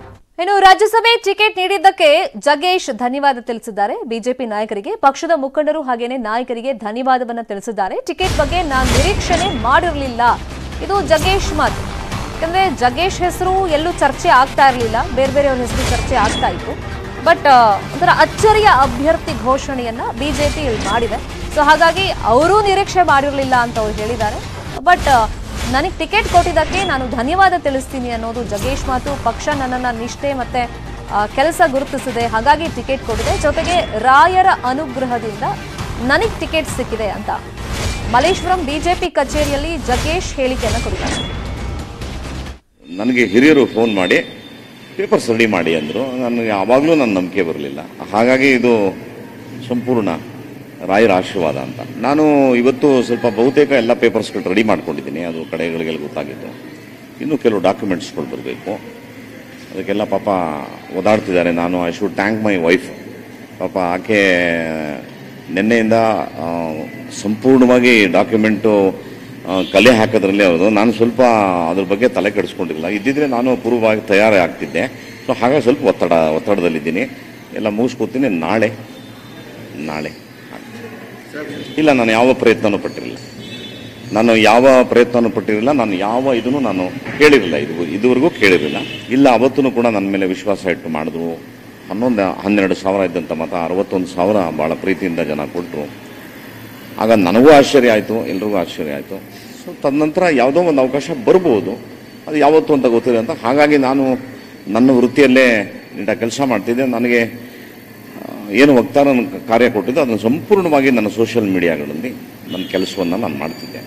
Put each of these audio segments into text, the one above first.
ಇನ್ನು ರಾಜ್ಯಸಭೆ ಟಿಕೆಟ್ ನೀಡಿದ್ದಕ್ಕೆ ಜಗೇಶ್ ಧನ್ಯವಾದ ತಿಳಿಸಿದ್ದಾರೆ ಬಿಜೆಪಿ ನಾಯಕರಿಗೆ ಪಕ್ಷದ ಮುಖಂಡರು ಹಾಗೇನೆ ನಾಯಕರಿಗೆ ಧನ್ಯವಾದವನ್ನ ತಿಳಿಸಿದ್ದಾರೆ ಟಿಕೆಟ್ ಬಗ್ಗೆ ನಾನು ನಿರೀಕ್ಷಣೆ ಮಾಡಿರಲಿಲ್ಲ ಇದು ಜಗೇಶ್ ಮಾತು ಯಾಕಂದ್ರೆ ಜಗೇಶ್ ಹೆಸರು ಎಲ್ಲೂ ಚರ್ಚೆ ಆಗ್ತಾ ಇರಲಿಲ್ಲ ಬೇರೆ ಬೇರೆಯವ್ರ ಹೆಸರು ಚರ್ಚೆ ಆಗ್ತಾ ಇತ್ತು ಬಟ್ ಒಂಥರ ಅಚ್ಚರಿಯ ಅಭ್ಯರ್ಥಿ ಘೋಷಣೆಯನ್ನ ಬಿಜೆಪಿ ಇಲ್ಲಿ ಮಾಡಿದೆ ಸೊ ಹಾಗಾಗಿ ಅವರೂ ನಿರೀಕ್ಷೆ ಮಾಡಿರಲಿಲ್ಲ ಅಂತ ಅವ್ರು ಹೇಳಿದ್ದಾರೆ ಬಟ್ ನನಗೆ ಟಿಕೆಟ್ ಕೊಟ್ಟಿದ್ದಕ್ಕೆ ನಾನು ಧನ್ಯವಾದ ತಿಳಿಸ್ತೀನಿ ಅನ್ನೋದು ಜಗೇಶ್ ಮಾತು ಪಕ್ಷ ನನ್ನನ್ನ ನಿಷ್ಠೆ ಮತ್ತೆ ಕೆಲಸ ಗುರುತಿಸಿದೆ ಹಾಗಾಗಿ ಟಿಕೆಟ್ ಕೊಟ್ಟಿದೆ ಜೊತೆಗೆ ರಾಯರ ಅನುಗ್ರಹದಿಂದ ನನಗೆ ಟಿಕೆಟ್ ಸಿಕ್ಕಿದೆ ಅಂತ ಮಲ್ಲೇಶ್ವರಂ ಬಿಜೆಪಿ ಕಚೇರಿಯಲ್ಲಿ ಜಗೇಶ್ ಹೇಳಿಕೆಯನ್ನು ಕೊಟ್ಟಿದ್ದಾರೆ ನನಗೆ ಹಿರಿಯರು ಫೋನ್ ಮಾಡಿ ಪೇಪರ್ಸ್ ರೆಡಿ ಮಾಡಿ ಅಂದರು ನನಗೆ ಆವಾಗಲೂ ನನ್ನ ನಂಬಿಕೆ ಬರಲಿಲ್ಲ ಹಾಗಾಗಿ ಇದು ಸಂಪೂರ್ಣ ರಾಯರ ಆಶೀರ್ವಾದ ಅಂತ ನಾನು ಇವತ್ತು ಸ್ವಲ್ಪ ಬಹುತೇಕ ಎಲ್ಲ ಪೇಪರ್ಸ್ಗಳು ರೆಡಿ ಮಾಡ್ಕೊಂಡಿದ್ದೀನಿ ಅದು ಕಡೆಗಳಿಗೆಲ್ಲ ಗೊತ್ತಾಗಿತ್ತು ಇನ್ನೂ ಕೆಲವು ಡಾಕ್ಯುಮೆಂಟ್ಸ್ಗಳು ಬರಬೇಕು ಅದಕ್ಕೆಲ್ಲ ಪಾಪ ಓದಾಡ್ತಿದ್ದಾರೆ ನಾನು I should thank my wife ಪಾಪ ಆಕೆ ನಿನ್ನೆಯಿಂದ ಆ, ಸಂಪೂರ್ಣವಾಗಿ ಡಾಕ್ಯುಮೆಂಟು ಆ, ಕಲೆ ಹಾಕೋದ್ರಲ್ಲಿ ಅವರು ನಾನು ಸ್ವಲ್ಪ ಅದ್ರ ಬಗ್ಗೆ ತಲೆ ಕೆಡಿಸ್ಕೊಂಡಿಲ್ಲ ಇದ್ದಿದ್ರೆ ನಾನು ಪೂರ್ವವಾಗಿ ತಯಾರಿ ಆಗ್ತಿದ್ದೆ ಸೊ ಹಾಗಾಗಿ ಸ್ವಲ್ಪ ಒತ್ತಡ ಒತ್ತಡದಲ್ಲಿದ್ದೀನಿ ಎಲ್ಲ ಮುಗಿಸ್ಕೊತೀನಿ ನಾಳೆ ನಾಳೆ ಇಲ್ಲ ನಾನು ಯಾವ ಪ್ರಯತ್ನನೂ ಪಟ್ಟಿರಲಿಲ್ಲ ನಾನು ಯಾವ ಪ್ರಯತ್ನನೂ ಪಟ್ಟಿರಲಿಲ್ಲ ನಾನು ಯಾವ ಇದನ್ನು ನಾನು ಕೇಳಿರಲಿಲ್ಲ ಇದು ಇದುವರೆಗೂ ಕೇಳಿರಲಿಲ್ಲ ಇಲ್ಲ ಅವತ್ತೂ ಕೂಡ ನನ್ನ ಮೇಲೆ ವಿಶ್ವಾಸ ಇಟ್ಟು ಮಾಡಿದ್ರು ಹನ್ನೊಂದು ಹನ್ನೆರಡು ಸಾವಿರ ಇದ್ದಂಥ ಮತ ಅರವತ್ತೊಂದು ಸಾವಿರ ಭಾಳ ಪ್ರೀತಿಯಿಂದ ಜನ ಕೊಟ್ಟರು ಆಗ ನನಗೂ ಆಶ್ಚರ್ಯ ಆಯಿತು ಎಲ್ರಿಗೂ ಆಶ್ಚರ್ಯ ಆಯಿತು ಸೊ ತದನಂತರ ಯಾವುದೋ ಒಂದು ಅವಕಾಶ ಬರ್ಬೋದು ಅದು ಯಾವತ್ತು ಅಂತ ಗೊತ್ತಿಲ್ಲ ಅಂತ ಹಾಗಾಗಿ ನಾನು ನನ್ನ ವೃತ್ತಿಯಲ್ಲೇ ನೀಟಾಗಿ ಕೆಲಸ ಮಾಡ್ತಿದ್ದೆ ನನಗೆ ಆ, ಏನು ವಕ್ತಾರ ಕಾರ್ಯ ಕೊಟ್ಟಿದ್ದು ಅದನ್ನು ಸಂಪೂರ್ಣವಾಗಿ ನನ್ನ ಸೋಷಿಯಲ್ ಮೀಡಿಯಾಗಳಲ್ಲಿ ನನ್ನ ಕೆಲಸವನ್ನು ನಾನು ಮಾಡ್ತಿದ್ದೆ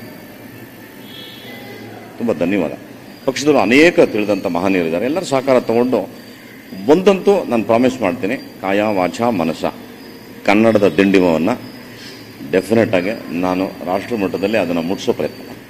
ತುಂಬ ಧನ್ಯವಾದ ಪಕ್ಷದವರು ಅನೇಕ ತಿಳಿದಂಥ ಮಹನೀಯರಿದ್ದಾರೆ ಎಲ್ಲರ ಸಹಕಾರ ತಗೊಂಡು ಒಂದಂತೂ ನಾನು ಪ್ರಾಮಿಸ್ ಮಾಡ್ತೀನಿ ಕಾಯ ವಾಚ ಮನಸ ಕನ್ನಡದ ದಿಂಡಿಮವನ್ನು ಡೆಫಿನೆಟ್ ಆಗಿ ನಾನು ರಾಷ್ಟ್ರ ಮಟ್ಟದಲ್ಲಿ ಅದನ್ನು ಮುಟ್ಟಿಸೋ ಪ್ರಯತ್ನ ಮಾಡ್ತೀನಿ